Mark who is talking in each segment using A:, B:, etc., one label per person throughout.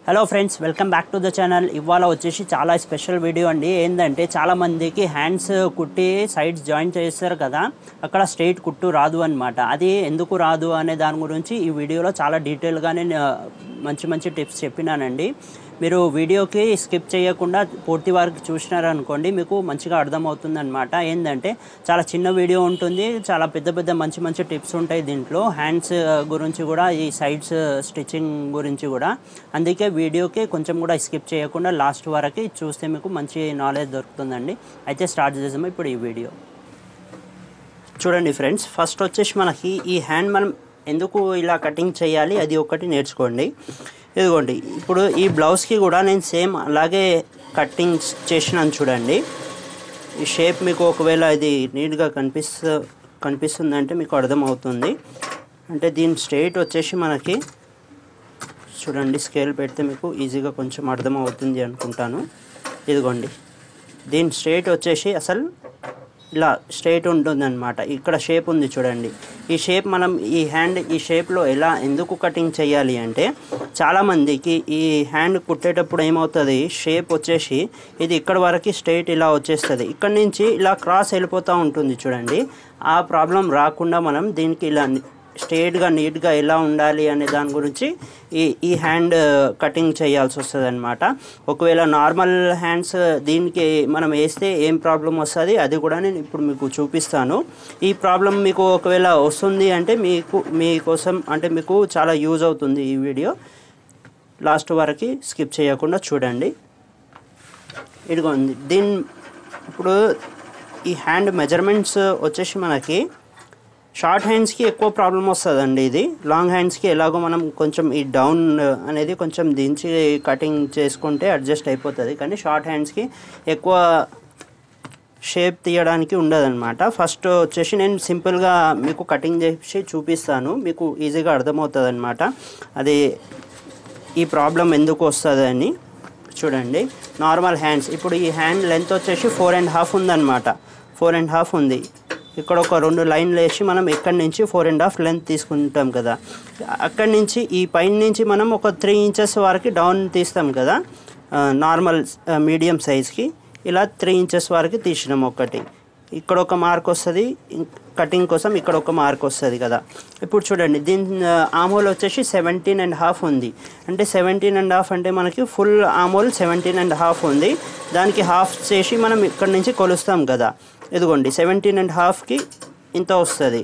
A: hello friends welcome back to the channel ఇవాళ వచ్చేసి చాలా స్పెషల్ వీడియో అండి ఏంటంటే చాలా మందికి హ్యాండ్స్ కుట్టి సైడ్స్ జాయిన్ చేస్తారు కదా అక్కడ స్ట్రైట్ కుట్టు రాదు అనమాట అది ఎందుకు రాదు అనే దాని గురించి ఈ వీడియోలో చాలా డీటెయిల్గానే నేను మంచి మంచి టిప్స్ చెప్పినానండి మీరు వీడియోకి స్కిప్ చేయకుండా పూర్తి వరకు చూసినారనుకోండి మీకు మంచిగా అర్థమవుతుంది అనమాట ఏంటంటే చాలా చిన్న వీడియో ఉంటుంది చాలా పెద్ద పెద్ద మంచి మంచి టిప్స్ ఉంటాయి దీంట్లో హ్యాండ్స్ గురించి కూడా ఈ సైడ్స్ స్టిచ్చింగ్ గురించి కూడా అందుకే వీడియోకి కొంచెం కూడా స్కిప్ చేయకుండా లాస్ట్ వరకు చూస్తే మీకు మంచి నాలెడ్జ్ దొరుకుతుందండి అయితే స్టార్ట్ చేసాము ఇప్పుడు ఈ వీడియో చూడండి ఫ్రెండ్స్ ఫస్ట్ వచ్చేసి మనకి ఈ హ్యాండ్ మనం ఎందుకు ఇలా కటింగ్ చేయాలి అది ఒకటి నేర్చుకోండి ఇదిగోండి ఇప్పుడు ఈ బ్లౌజ్కి కూడా నేను సేమ్ అలాగే కటింగ్ చేసినాను చూడండి ఈ షేప్ మీకు ఒకవేళ ఇది నీట్గా కనిపిస్తు కనిపిస్తుందంటే మీకు అర్థమవుతుంది అంటే దీని స్ట్రైట్ వచ్చేసి మనకి చూడండి స్కేల్ పెడితే మీకు ఈజీగా కొంచెం అర్థమవుతుంది అనుకుంటాను ఇదిగోండి దీని స్ట్రైట్ వచ్చేసి అసలు ఇలా స్ట్రైట్ ఉంటుందన్నమాట ఇక్కడ షేప్ ఉంది చూడండి ఈ షేప్ మనం ఈ హ్యాండ్ ఈ షేప్లో ఎలా ఎందుకు కటింగ్ చేయాలి అంటే చాలామందికి ఈ హ్యాండ్ కుట్టేటప్పుడు ఏమవుతుంది షేప్ వచ్చేసి ఇది ఇక్కడ వరకు స్ట్రైట్ ఇలా వచ్చేస్తుంది ఇక్కడ నుంచి ఇలా క్రాస్ వెళ్ళిపోతూ ఉంటుంది చూడండి ఆ ప్రాబ్లం రాకుండా మనం దీనికి ఇలా స్ట్రేట్గా నీట్గా ఎలా ఉండాలి అనే దాని గురించి ఈ ఈ హ్యాండ్ కటింగ్ చేయాల్సి వస్తుంది అనమాట ఒకవేళ నార్మల్ హ్యాండ్స్ దీనికి మనం వేస్తే ఏం ప్రాబ్లం వస్తుంది అది కూడా నేను ఇప్పుడు మీకు చూపిస్తాను ఈ ప్రాబ్లం మీకు ఒకవేళ వస్తుంది అంటే మీకు మీకోసం అంటే మీకు చాలా యూజ్ అవుతుంది ఈ వీడియో లాస్ట్ వరకు స్కిప్ చేయకుండా చూడండి ఇదిగోంది దీని ఇప్పుడు ఈ హ్యాండ్ మెజర్మెంట్స్ వచ్చేసి మనకి షార్ట్ హ్యాండ్స్కి ఎక్కువ ప్రాబ్లం వస్తుందండి ఇది లాంగ్ హ్యాండ్స్కి ఎలాగో మనం కొంచెం ఈ డౌన్ అనేది కొంచెం దించి కటింగ్ చేసుకుంటే అడ్జస్ట్ అయిపోతుంది కానీ షార్ట్ హ్యాండ్స్కి ఎక్కువ షేప్ తీయడానికి ఉండదన్నమాట ఫస్ట్ వచ్చేసి నేను సింపుల్గా మీకు కటింగ్ చేసి చూపిస్తాను మీకు ఈజీగా అర్థమవుతుంది అనమాట అది ఈ ప్రాబ్లం ఎందుకు వస్తుంది అని చూడండి నార్మల్ హ్యాండ్స్ ఇప్పుడు ఈ హ్యాండ్ లెంత్ వచ్చేసి ఫోర్ అండ్ హాఫ్ ఉందన్నమాట ఫోర్ అండ్ హాఫ్ ఉంది ఇక్కడ ఒక రెండు లైన్లు వేసి మనం ఇక్కడి నుంచి ఫోర్ అండ్ హాఫ్ లెంత్ తీసుకుంటాం కదా అక్కడి నుంచి ఈ పైన నుంచి మనం ఒక త్రీ ఇంచెస్ వరకు డౌన్ తీస్తాం కదా నార్మల్ మీడియం సైజ్కి ఇలా త్రీ ఇంచెస్ వరకు తీసినాం ఒకటి ఇక్కడ ఒక మార్క్ వస్తుంది కటింగ్ కోసం ఇక్కడ ఒక మార్క్ వస్తుంది కదా ఇప్పుడు చూడండి దీని ఆమోల్ వచ్చేసి సెవెంటీన్ అండ్ హాఫ్ ఉంది అంటే సెవెంటీన్ అండ్ హాఫ్ అంటే మనకి ఫుల్ ఆమోల్ సెవెంటీన్ అండ్ హాఫ్ ఉంది దానికి హాఫ్ చేసి మనం ఇక్కడ నుంచి కొలుస్తాం కదా ఇదిగోండి సెవెంటీన్ అండ్ హాఫ్కి ఇంత వస్తుంది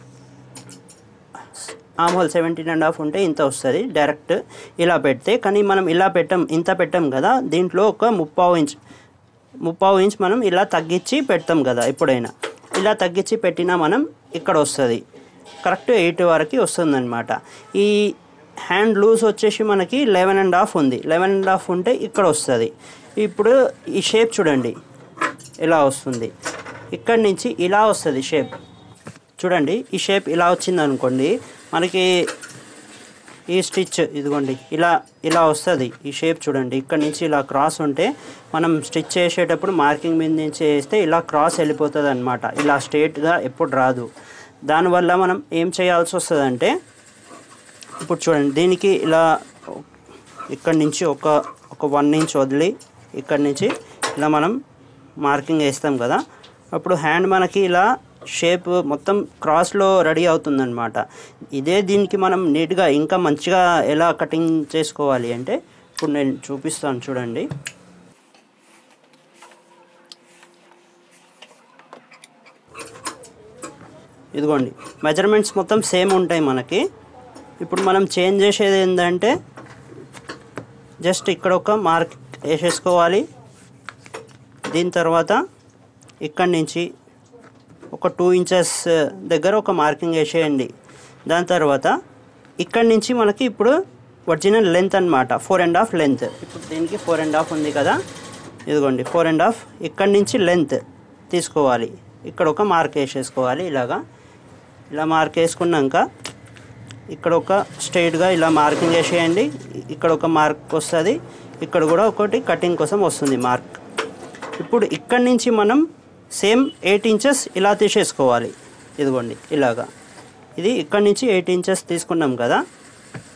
A: ఆమోల్ సెవెంటీన్ అండ్ హాఫ్ ఉంటే ఇంత వస్తుంది డైరెక్ట్ ఇలా పెడితే కానీ మనం ఇలా పెట్టాం ఇంత పెట్టాం కదా దీంట్లో ఒక ముప్పావు ఇంచ్ ముప్పావు ఇంచ్ మనం ఇలా తగ్గించి పెడతాం కదా ఎప్పుడైనా ఇలా తగ్గించి పెట్టినా మనం ఇక్కడ వస్తుంది కరెక్ట్ ఎయిట్ వరకు వస్తుంది అనమాట ఈ హ్యాండ్ లూజ్ వచ్చేసి మనకి లెవెన్ అండ్ హాఫ్ ఉంది లెవెన్ అండ్ హాఫ్ ఉంటే ఇక్కడ వస్తుంది ఇప్పుడు ఈ షేప్ చూడండి ఇలా వస్తుంది ఇక్కడ నుంచి ఇలా వస్తుంది షేప్ చూడండి ఈ షేప్ ఇలా వచ్చింది అనుకోండి మనకి ఈ స్టిచ్ ఇదిగోండి ఇలా ఇలా వస్తుంది ఈ షేప్ చూడండి ఇక్కడ నుంచి ఇలా క్రాస్ ఉంటే మనం స్టిచ్ చేసేటప్పుడు మార్కింగ్ మీద నుంచి వేస్తే ఇలా క్రాస్ వెళ్ళిపోతుంది అనమాట ఇలా స్ట్రేట్గా ఎప్పుడు రాదు దానివల్ల మనం ఏం చేయాల్సి వస్తుందంటే ఇప్పుడు చూడండి దీనికి ఇలా ఇక్కడ నుంచి ఒక ఒక వన్ ఇంచ్ వదిలి ఇక్కడ నుంచి ఇలా మనం మార్కింగ్ వేస్తాం కదా అప్పుడు హ్యాండ్ మనకి ఇలా షేప్ మొత్తం క్రాస్లో రెడీ అవుతుందన్నమాట ఇదే దీనికి మనం నీట్గా ఇంకా మంచిగా ఎలా కటింగ్ చేసుకోవాలి అంటే ఇప్పుడు నేను చూపిస్తాను చూడండి ఇదిగోండి మెజర్మెంట్స్ మొత్తం సేమ్ ఉంటాయి మనకి ఇప్పుడు మనం చేంజ్ చేసేది ఏంటంటే జస్ట్ ఇక్కడ ఒక మార్క్ వేసేసుకోవాలి దీని తర్వాత ఇక్కడి నుంచి ఒక టూ ఇంచెస్ దగ్గర ఒక మార్కింగ్ వేసేయండి దాని తర్వాత ఇక్కడి నుంచి మనకి ఇప్పుడు ఒరిజినల్ లెంత్ అనమాట ఫోర్ అండ్ హాఫ్ లెంత్ ఇప్పుడు దీనికి ఫోర్ అండ్ హాఫ్ ఉంది కదా ఇదిగోండి ఫోర్ అండ్ హాఫ్ ఇక్కడి నుంచి లెంత్ తీసుకోవాలి ఇక్కడ ఒక మార్క్ వేసేసుకోవాలి ఇలాగా ఇలా మార్క్ వేసుకున్నాక ఇక్కడ ఒక స్ట్రైట్గా ఇలా మార్కింగ్ వేసేయండి ఇక్కడ ఒక మార్క్ వస్తుంది ఇక్కడ కూడా ఒకటి కటింగ్ కోసం వస్తుంది మార్క్ ఇప్పుడు ఇక్కడి నుంచి మనం సేమ్ ఎయిట్ ఇంచెస్ ఇలా తీసేసుకోవాలి ఇదిగోండి ఇలాగా ఇది ఇక్కడి నుంచి ఎయిట్ ఇంచెస్ తీసుకున్నాం కదా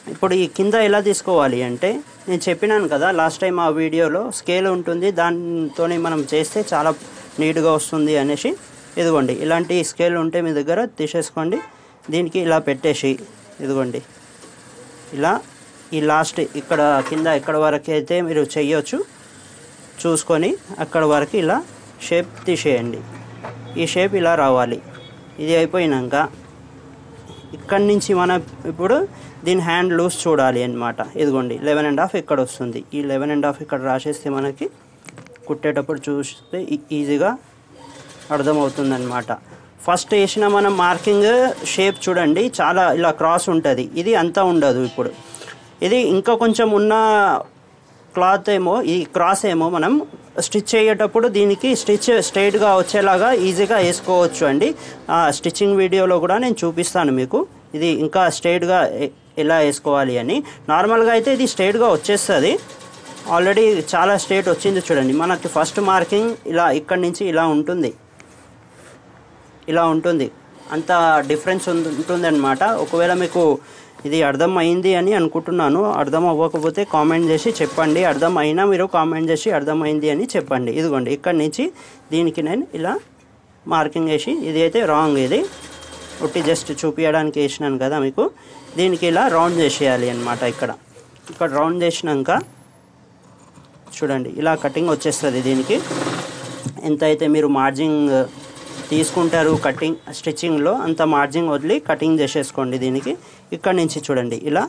A: ఇప్పుడు ఈ కింద ఎలా తీసుకోవాలి అంటే నేను చెప్పినాను కదా లాస్ట్ టైం ఆ వీడియోలో స్కేల్ ఉంటుంది దాంతోనే మనం చేస్తే చాలా నీట్గా వస్తుంది అనేసి ఇదిగోండి ఇలాంటి స్కేల్ ఉంటే మీ దగ్గర తీసేసుకోండి దీనికి ఇలా పెట్టేసి ఇదిగోండి ఇలా ఈ లాస్ట్ ఇక్కడ కింద ఎక్కడ వరకు అయితే మీరు చెయ్యొచ్చు చూసుకొని అక్కడ వరకు ఇలా షేప్ తీసేయండి ఈ షేప్ ఇలా రావాలి ఇది అయిపోయినాక ఇక్కడి నుంచి మనం ఇప్పుడు దీని హ్యాండ్ లూజ్ చూడాలి అన్నమాట ఇదిగోండి లెవెన్ అండ్ హాఫ్ ఇక్కడ వస్తుంది ఈ లెవెన్ అండ్ హాఫ్ ఇక్కడ రాసేస్తే మనకి కుట్టేటప్పుడు చూస్తే ఈ- ఈజీగా అర్థమవుతుంది అనమాట ఫస్ట్ వేసిన మనం మార్కింగ్ షేప్ చూడండి చాలా ఇలా క్రాస్ ఉంటుంది ఇది అంతా ఉండదు ఇప్పుడు ఇది ఇంకా కొంచెం ఉన్న క్లాత్ ఏమో ఈ క్రాస్ ఏమో మనం స్టిచ్ అయ్యేటప్పుడు దీనికి స్టిచ్ స్ట్రైట్గా వచ్చేలాగా ఈజీగా వేసుకోవచ్చు అండి ఆ స్టిచ్చింగ్ వీడియోలో కూడా నేను చూపిస్తాను మీకు ఇది ఇంకా స్ట్రైట్గా ఎ- ఎలా వేసుకోవాలి అని నార్మల్గా అయితే ఇది స్ట్రైట్గా వచ్చేస్తుంది ఆల్రెడీ చాలా స్ట్రైట్ వచ్చింది చూడండి మనకి ఫస్ట్ మార్కింగ్ ఇలా ఇక్కడి నుంచి ఇలా ఉంటుంది ఇలా ఉంటుంది అంత డిఫరెన్స్ ఉంటుంది అనమాట ఒకవేళ మీకు ఇది అర్థం అయింది అని అనుకుంటున్నాను అర్థం అవ్వకపోతే కామెంట్ చేసి చెప్పండి అర్థం అయినా మీరు కామెంట్ చేసి అర్థం అయింది అని చెప్పండి ఇదిగోండి ఇక్కడి నుంచి దీనికి నేను ఇలా మార్కింగ్ వేసి ఇది అయితే రాంగ్ ఇది ఒట్టి జస్ట్ చూపించడానికి వేసినాను కదా మీకు దీనికి ఇలా రౌండ్ చేసేయాలి అనమాట ఇక్కడ ఇక్కడ రౌండ్ చేసినాక చూడండి ఇలా కటింగ్ వచ్చేస్తుంది దీనికి ఎంత అయితే మీరు మార్జింగ్ తీసుకుంటారు కటింగ్ స్టిచ్చింగ్లో అంత మార్జింగ్ వదిలి కటింగ్ చేసేసుకోండి దీనికి ఇక్కడ నుంచి చూడండి ఇలా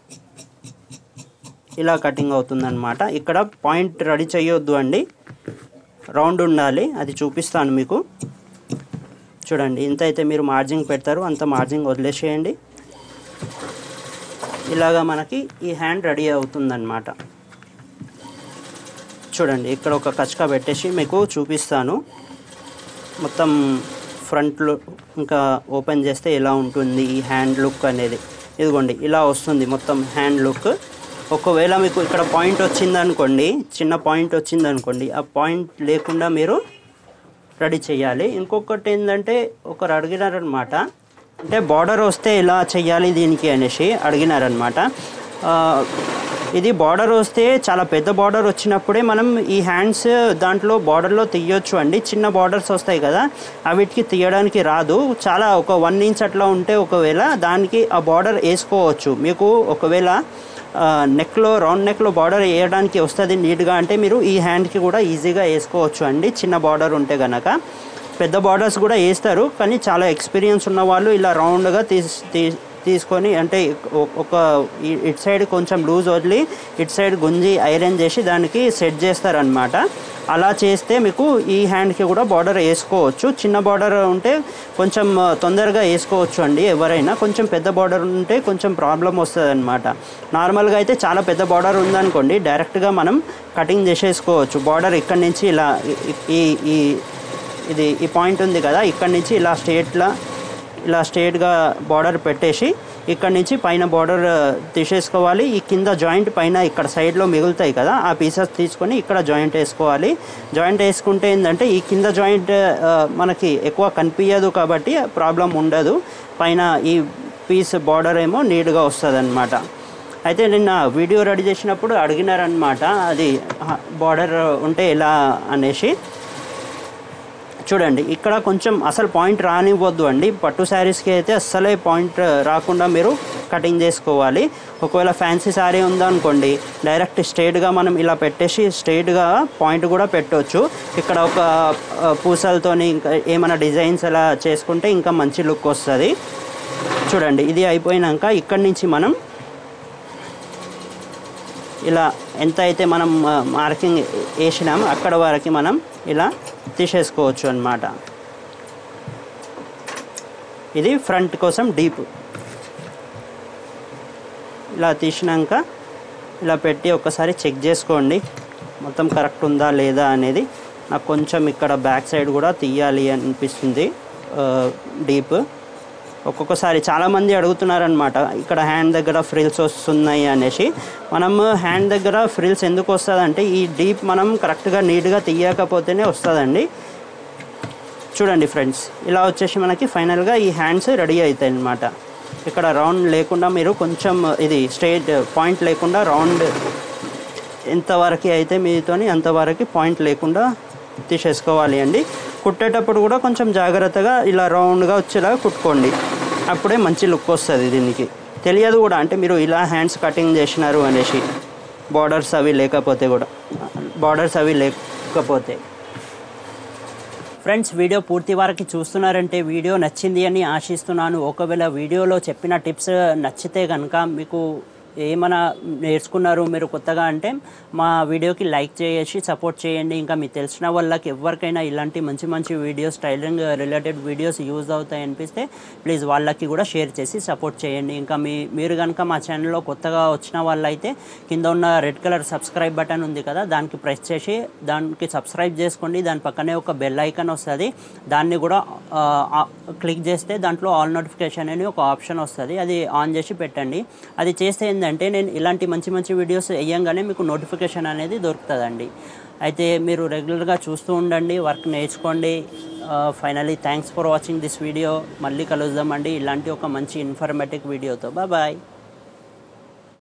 A: ఇలా కటింగ్ అవుతుందన్నమాట ఇక్కడ పాయింట్ రెడీ చేయొద్దు అండి రౌండ్ ఉండాలి అది చూపిస్తాను మీకు చూడండి ఎంత అయితే మీరు మార్జింగ్ పెడతారో అంత మార్జింగ్ వదిలేసేయండి ఇలాగా మనకి ఈ హ్యాండ్ రెడీ అవుతుందన్నమాట చూడండి ఇక్కడ ఒక కచకా పెట్టేసి మీకు చూపిస్తాను మొత్తం ఫ్రంట్లో ఇంకా ఓపెన్ చేస్తే ఎలా ఉంటుంది ఈ హ్యాండ్ లుక్ అనేది ఇదిగోండి ఇలా వస్తుంది మొత్తం హ్యాండ్ లుక్ ఒకవేళ మీకు ఇక్కడ పాయింట్ వచ్చిందనుకోండి చిన్న పాయింట్ వచ్చిందనుకోండి ఆ పాయింట్ లేకుండా మీరు రెడీ చేయాలి ఇంకొకటి ఏంటంటే ఒకరు అడిగినారనమాట అంటే బార్డర్ వస్తే ఎలా చేయాలి దీనికి అనేసి అడిగినారనమాట ఆ, ఇది బార్డర్ వస్తే చాలా పెద్ద బార్డర్ వచ్చినప్పుడే మనం ఈ హ్యాండ్స్ దాంట్లో బార్డర్లో తీయొచ్చు అండి చిన్న బార్డర్స్ వస్తాయి కదా అవిటికి తీయడానికి రాదు చాలా ఒక వన్ ఇంచ్ అట్లా ఉంటే ఒకవేళ దానికి ఆ బార్డర్ వేసుకోవచ్చు మీకు ఒకవేళ నెక్లో రౌండ్ నెక్లో బార్డర్ వేయడానికి వస్తుంది నీట్గా అంటే మీరు ఈ హ్యాండ్కి కూడా ఈజీగా వేసుకోవచ్చు అండి చిన్న బార్డర్ ఉంటే గనక పెద్ద బార్డర్స్ కూడా వేస్తారు కానీ చాలా ఎక్స్పీరియన్స్ ఉన్న వాళ్ళు ఇలా రౌండ్గా తీస్ తీ- తీసుకొని అంటే ఒ- ఒక ఈ- ఇటు సైడ్ కొంచెం లూజ్ వదిలి ఇటు సైడ్ గుంజి ఐరన్ చేసి దానికి సెట్ చేస్తారనమాట అలా చేస్తే మీకు ఈ హ్యాండ్కి కూడా బార్డర్ వేసుకోవచ్చు చిన్న బార్డర్ ఉంటే కొంచెం ఆ, తొందరగా వేసుకోవచ్చు అండి ఎవరైనా కొంచెం పెద్ద బార్డర్ ఉంటే కొంచెం ప్రాబ్లం వస్తుంది అనమాట నార్మల్గా అయితే చాలా పెద్ద బార్డర్ ఉందనుకోండి డైరెక్ట్గా మనం కటింగ్ చేసేసుకోవచ్చు బార్డర్ ఇక్కడి నుంచి ఇలా ఈ- ఈ ఈ ఇది ఈ పాయింట్ ఉంది కదా ఇక్కడి నుంచి ఇలా స్ట్రేట్లా ఇలా స్ట్రేట్గా బార్డర్ పెట్టేసి ఇక్కడ నుంచి పైన బార్డర్ తీసేసుకోవాలి ఈ కింద జాయింట్ పైన ఇక్కడ సైడ్లో మిగులుతాయి కదా ఆ పీసెస్ తీసుకొని ఇక్కడ జాయింట్ వేసుకోవాలి జాయింట్ వేసుకుంటే ఏంటంటే ఈ కింద జాయింట్ ఆ, మనకి ఎక్కువ కనిపించదు కాబట్టి ప్రాబ్లం ఉండదు పైన ఈ పీస్ బార్డర్ ఏమో నీట్గా వస్తుంది అనమాట అయితే నిన్న వీడియో రెడీ చేసినప్పుడు అడిగినారనమాట అది బార్డర్ ఉంటే ఎలా అనేసి చూడండి ఇక్కడ కొంచెం అసలు పాయింట్ రానివ్వద్దు అండి పట్టు శారీస్కి అయితే అస్సలే పాయింట్ రాకుండా మీరు కటింగ్ చేసుకోవాలి ఒకవేళ ఫ్యాన్సీ శారీ ఉందనుకోండి డైరెక్ట్ స్ట్రైట్గా మనం ఇలా పెట్టేసి స్ట్రైట్గా పాయింట్ కూడా పెట్టవచ్చు ఇక్కడ ఒక ఆ, పూసలతోని ఇంకా ఏమైనా డిజైన్స్ అలా చేసుకుంటే ఇంకా మంచి లుక్ వస్తుంది చూడండి ఇది అయిపోయినాక ఇక్కడి నుంచి మనం ఇలా ఎంత అయితే మనం ఆ, మార్కింగ్ వేసినాం అక్కడ వరకు మనం ఇలా తీసేసుకోవచ్చు అన్నమాట ఇది ఫ్రంట్ కోసం డీప్ ఇలా తీసినాక ఇలా పెట్టి ఒకసారి చెక్ చేసుకోండి మొత్తం కరెక్ట్ ఉందా లేదా అనేది నాకు కొంచెం ఇక్కడ బ్యాక్ సైడ్ కూడా తీయాలి అనిపిస్తుంది డీప్ ఒక్కొక్కసారి చాలామంది అడుగుతున్నారనమాట ఇక్కడ హ్యాండ్ దగ్గర ఫ్రిల్స్ వస్తున్నాయి అనేసి మనం హ్యాండ్ దగ్గర ఫ్రిల్స్ ఎందుకు వస్తుందంటే ఈ డీప్ మనం కరెక్ట్గా నీట్గా తీయకపోతేనే వస్తుందండి చూడండి ఫ్రెండ్స్ ఇలా వచ్చేసి మనకి ఫైనల్గా ఈ హ్యాండ్స్ రెడీ అవుతాయి అన్నమాట ఇక్కడ రౌండ్ లేకుండా మీరు కొంచెం ఇది స్ట్రైట్ పాయింట్ లేకుండా రౌండ్ ఎంతవరకు అయితే మీతోని అంతవరకు పాయింట్ లేకుండా తీసేసుకోవాలి అండి కుట్టేటప్పుడు కూడా కొంచెం జాగ్రత్తగా ఇలా రౌండ్గా వచ్చేలా కుట్టుకోండి అప్పుడే మంచి లుక్ వస్తుంది దీనికి తెలియదు కూడా అంటే మీరు ఇలా హ్యాండ్స్ కటింగ్ చేసినారు అనేసి బార్డర్స్ అవి లేకపోతే కూడా బార్డర్స్ అవి లేకపోతే ఫ్రెండ్స్ వీడియో పూర్తి వరకు చూస్తున్నారంటే వీడియో నచ్చింది అని ఆశిస్తున్నాను ఒకవేళ వీడియోలో చెప్పిన టిప్స్ నచ్చితే కనుక మీకు ఏమైనా నేర్చుకున్నారు మీరు కొత్తగా అంటే మా వీడియోకి లైక్ చేసి సపోర్ట్ చేయండి ఇంకా మీకు తెలిసిన వాళ్ళకి ఎవరికైనా ఇలాంటి మంచి మంచి videos tailoring related videos use అవుతాయి అనిపిస్తే ప్లీజ్ వాళ్ళకి కూడా షేర్ చేసి సపోర్ట్ చేయండి ఇంకా మీ మీరు కనుక మా ఛానల్లో కొత్తగా వచ్చిన వాళ్ళైతే కింద ఉన్న రెడ్ కలర్ సబ్స్క్రైబ్ బటన్ ఉంది కదా దానికి ప్రెస్ చేసి దానికి సబ్స్క్రైబ్ చేసుకోండి దాని పక్కనే ఒక బెల్ ఐకాన్ వస్తుంది దాన్ని కూడా క్లిక్ చేస్తే దాంట్లో ఆల్ నోటిఫికేషన్ అని ఒక ఆప్షన్ వస్తుంది అది ఆన్ చేసి పెట్టండి అది చేస్తే ఏంటంటే నేను ఇలాంటి మంచి మంచి వీడియోస్ వేయంగానే మీకు నోటిఫికేషన్ అనేది దొరుకుతుందండి అయితే మీరు రెగ్యులర్గా చూస్తూ ఉండండి వర్క్ నేర్చుకోండి finally thanks for watching this video మళ్ళీ కలుద్దామండి ఇలాంటి ఒక మంచి ఇన్ఫర్మేటివ్ వీడియోతో బాయ్